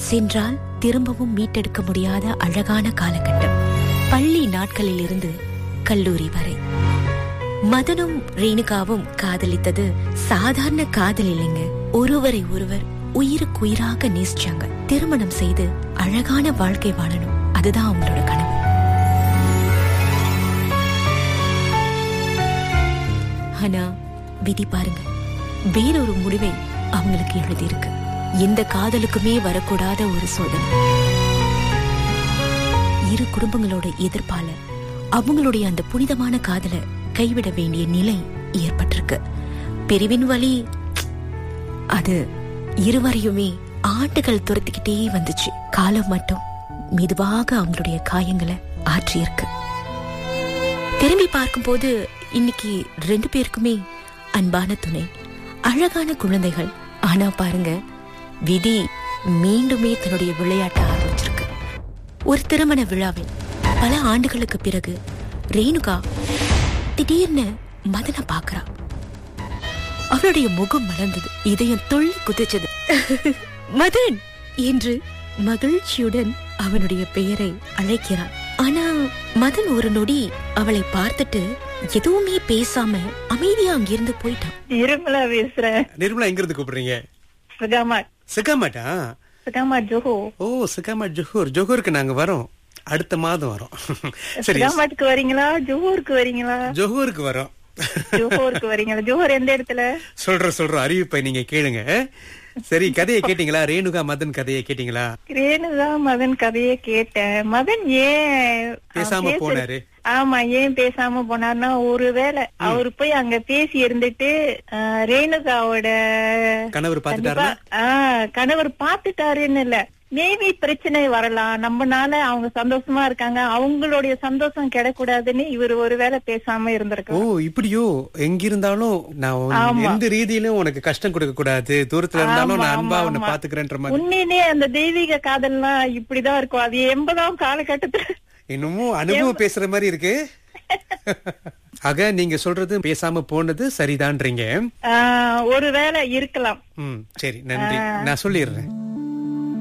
சென்றால் திரும்பவும் மீட்டெடுக்க முடியாத அழகான காலகட்டம் பள்ளி நாட்களில் இருந்து கல்லூரி வரை மதனும் ரேணுகாவும் காதலித்தது சாதாரண காதல் இல்லைங்க ஒருவரை ஒருவர் உயிருக்கு உயிராக நேசிச்சாங்க திருமணம் செய்து அழகான வாழ்க்கை வாழணும் அதுதான் அவங்களோட கனவு ஆனா விதி பாருங்க வேறொரு முடிவை அவங்களுக்கு எழுதியிருக்கு எந்த காதலுக்குமே வரக்கூடாத ஒரு சோதனை இரு குடும்பங்களோட எதிர்ப்பால அவங்களுடைய அந்த புனிதமான காதலை கைவிட வேண்டிய நிலை ஏற்பட்டிருக்கு பிரிவின் வழி அது இருவரையுமே ஆண்டுகள் துரத்திக்கிட்டே வந்துச்சு காலம் மட்டும் மெதுவாக அவங்களுடைய காயங்களை ஆற்றியிருக்கு திரும்பி பார்க்கும்போது இன்னைக்கு ரெண்டு பேருக்குமே அன்பான துணை அழகான குழந்தைகள் ஆனா பாருங்க விதி மீண்டுமே தன்னுடைய விளையாட்ட ஆரம்பிச்சிருக்கு ஒரு திருமண விழாவில் பல ஆண்டுகளுக்கு பிறகு ரேணுகா திடீர்னு மதனை பாக்குறா அவளுடைய முகம் மலர்ந்தது இதயம் துள்ளி குதிச்சது மதன் என்று மகிழ்ச்சியுடன் அவனுடைய பெயரை அழைக்கிறான் ஆனா மதன் ஒரு நொடி அவளை பார்த்துட்டு எதுவுமே பேசாம அமைதியா அங்கிருந்து போயிட்டான் இருமலா பேசுறேன் நிர்மலா எங்க இருந்து கூப்பிடுறீங்க சுகாமாட் சிகாமாட்டா சுகாமாட் ஜோஹோ ஓ சிகாமாட் ஜோஹூர் ஜோஹூருக்கு நாங்க வரோம் அடுத்த மாதம் வரோம் சரி சுகாமாட்டுக்கு வரீங்களா ஜோஹூருக்கு வரீங்களா ஜோஹூருக்கு வரோம் ஜோஹூருக்கு வரீங்களா ஜோஹர் எந்த இடத்துல சொல்றோம் சொல்றோம் அறிவிப்பை நீங்க கேளுங்க சரி கதையை கேட்டீங்களா ரேணுகா மதன் கதையை கேட்டீங்களா ரேணுகா மதன் கதையை கேட்டேன் மதன் ஏன் பேசாம பேச- போனாரு. ஆமா ஏன் பேசாம போனார்னா ஒருவேளை அவரு போய் அங்க பேசி இருந்துட்டு ஆஹ், ரேணுகாவோட கணவர் பாத்துட்டாருன்னா கண்டிப்பா, ஆஹ், கணவர் பாத்துட்டாருன்னு இல்ல மேபி பிரச்சனை வரலாம் நம்மனால அவங்க சந்தோஷமா இருக்காங்க அவங்களுடைய சந்தோஷம் கிடைக்கூடாதுன்னு இவர் ஒருவேளை பேசாம ஓ இருந்திருக்கலாம் இப்படியோ எங்க இருந்தாலும் நான் உன் ஆமா. எந்த ரீதியிலும் உனக்கு கஷ்டம் கொடுக்க கூடாது தூரத்துல இருந்தாலும் நான் ஆமா, அன்பா ஆமா, உன்னை ஆமா. பாத்துக்கிறேன்ற மாதிரி உண்மையிலே அந்த தெய்வீக காதல்லாம் இப்படிதான் இருக்கும் அது எண்பதாம் காலகட்டத்துல இன்னமும் அனுபவம் பேசுற மாதிரி இருக்கு ஆக நீங்க சொல்றது பேசாம போனது சரிதான்றீங்க ஆஹ், ஒருவேளை இருக்கலாம் ம் சரி நன்றி நான் சொல்லிடுறேன்